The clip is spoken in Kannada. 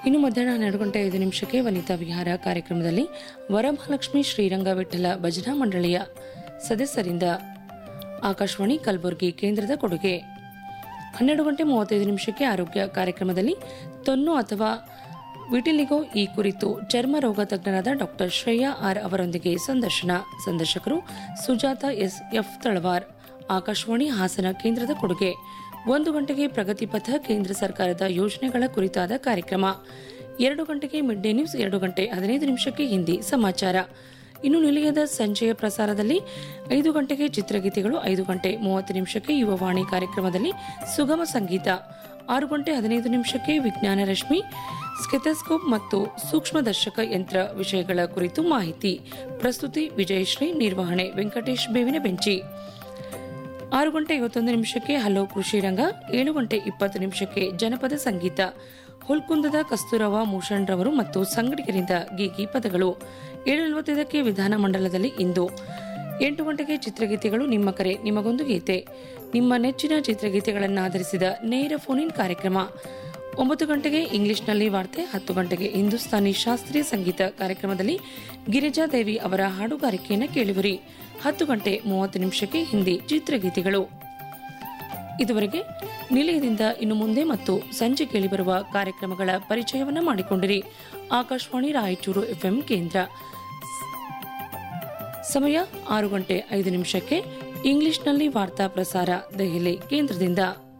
ಇನ್ನು ಮಧ್ಯಾಹ್ನ ಹನ್ನೆರಡು ಗಂಟೆ ಐದು ನಿಮಿಷಕ್ಕೆ ವನಿತಾ ವಿಹಾರ ಕಾರ್ಯಕ್ರಮದಲ್ಲಿ ವರಮಹಾಲಕ್ಷ್ಮಿ ಶ್ರೀರಂಗ ವಿಠಲ ಭಜನಾ ಮಂಡಳಿಯ ಸದಸ್ಯರಿಂದ ಆಕಾಶವಾಣಿ ಕಲಬುರಗಿ ಕೇಂದ್ರದ ಕೊಡುಗೆ ಹನ್ನೆರಡು ಗಂಟೆ ಮೂವತ್ತೈದು ನಿಮಿಷಕ್ಕೆ ಆರೋಗ್ಯ ಕಾರ್ಯಕ್ರಮದಲ್ಲಿ ತೊನ್ನು ಅಥವಾ ವಿಟಿಲಿಗೋ ಈ ಕುರಿತು ಚರ್ಮ ರೋಗ ತಜ್ಞರಾದ ಡಾಕ್ಟರ್ ಶ್ರೇಯಾ ಆರ್ ಅವರೊಂದಿಗೆ ಸಂದರ್ಶನ ಸಂದರ್ಶಕರು ಸುಜಾತ ಎಸ್ ಎಫ್ ತಳವಾರ್ ಆಕಾಶವಾಣಿ ಹಾಸನ ಕೇಂದ್ರದ ಕೊಡುಗೆ ಒಂದು ಗಂಟೆಗೆ ಪ್ರಗತಿಪಥ ಕೇಂದ್ರ ಸರ್ಕಾರದ ಯೋಜನೆಗಳ ಕುರಿತಾದ ಕಾರ್ಯಕ್ರಮ ಎರಡು ಗಂಟೆಗೆ ಮಿಡ್ ಡೇ ನ್ಯೂಸ್ ಎರಡು ಗಂಟೆ ಹದಿನೈದು ನಿಮಿಷಕ್ಕೆ ಹಿಂದಿ ಸಮಾಚಾರ ಇನ್ನು ನಿಲಯದ ಸಂಜೆಯ ಪ್ರಸಾರದಲ್ಲಿ ಐದು ಗಂಟೆಗೆ ಚಿತ್ರಗೀತೆಗಳು ಐದು ಗಂಟೆ ಮೂವತ್ತು ನಿಮಿಷಕ್ಕೆ ಯುವವಾಣಿ ಕಾರ್ಯಕ್ರಮದಲ್ಲಿ ಸುಗಮ ಸಂಗೀತ ಆರು ಗಂಟೆ ಹದಿನೈದು ನಿಮಿಷಕ್ಕೆ ವಿಜ್ಞಾನ ರಶ್ಮಿ ಸ್ಕೆಥಸ್ಕೋಪ್ ಮತ್ತು ಸೂಕ್ಷ್ಮದರ್ಶಕ ಯಂತ್ರ ವಿಷಯಗಳ ಕುರಿತು ಮಾಹಿತಿ ಪ್ರಸ್ತುತಿ ವಿಜಯಶ್ರೀ ನಿರ್ವಹಣೆ ವೆಂಕಟೇಶ್ ಬೇವಿನ ಬೆಂಚಿ ಆರು ಗಂಟೆ ಐವತ್ತೊಂದು ನಿಮಿಷಕ್ಕೆ ಹಲೋ ಕೃಷಿ ರಂಗ ಏಳು ಗಂಟೆ ಇಪ್ಪತ್ತು ನಿಮಿಷಕ್ಕೆ ಜನಪದ ಸಂಗೀತ ಹುಲ್ಕುಂದದ ಕಸ್ತೂರವ ಮೂಷಣ್ ರವರು ಮತ್ತು ಸಂಗಡಿಗರಿಂದ ಗೀಗಿ ಪದಗಳು ಏಳು ನಲವತ್ತೈದಕ್ಕೆ ವಿಧಾನ ಮಂಡಲದಲ್ಲಿ ಇಂದು ಎಂಟು ಗಂಟೆಗೆ ಚಿತ್ರಗೀತೆಗಳು ನಿಮ್ಮ ಕರೆ ನಿಮಗೊಂದು ಗೀತೆ ನಿಮ್ಮ ನೆಚ್ಚಿನ ಚಿತ್ರಗೀತೆಗಳನ್ನು ಆಧರಿಸಿದ ನೇರ ಫೋನ್ ಇನ್ ಕಾರ್ಯಕ್ರಮ ಒಂಬತ್ತು ಗಂಟೆಗೆ ಇಂಗ್ಲಿಷ್ನಲ್ಲಿ ವಾರ್ತೆ ಹತ್ತು ಗಂಟೆಗೆ ಹಿಂದೂಸ್ತಾನಿ ಶಾಸ್ತ್ರೀಯ ಸಂಗೀತ ಕಾರ್ಯಕ್ರಮದಲ್ಲಿ ಗಿರಿಜಾದೇವಿ ಅವರ ಹಾಡುಗಾರಿಕೆಯನ್ನು ಕೇಳುವಿರಿ ಹತ್ತು ಗಂಟೆ ಮೂವತ್ತು ನಿಮಿಷಕ್ಕೆ ಹಿಂದಿ ಚಿತ್ರಗೀತೆಗಳು ಇದುವರೆಗೆ ನಿಲಯದಿಂದ ಇನ್ನು ಮುಂದೆ ಮತ್ತು ಸಂಜೆ ಕೇಳಿಬರುವ ಕಾರ್ಯಕ್ರಮಗಳ ಪರಿಚಯವನ್ನ ಮಾಡಿಕೊಂಡಿರಿ ಆಕಾಶವಾಣಿ ರಾಯಚೂರು ಎಫ್ಎಂ ಕೇಂದ್ರ ಸಮಯ ಆರು ಗಂಟೆ ಐದು ನಿಮಿಷಕ್ಕೆ ಇಂಗ್ಲಿಷ್ನಲ್ಲಿ ವಾರ್ತಾ ಪ್ರಸಾರ ದೆಹಲಿ ಕೇಂದ್ರದಿಂದ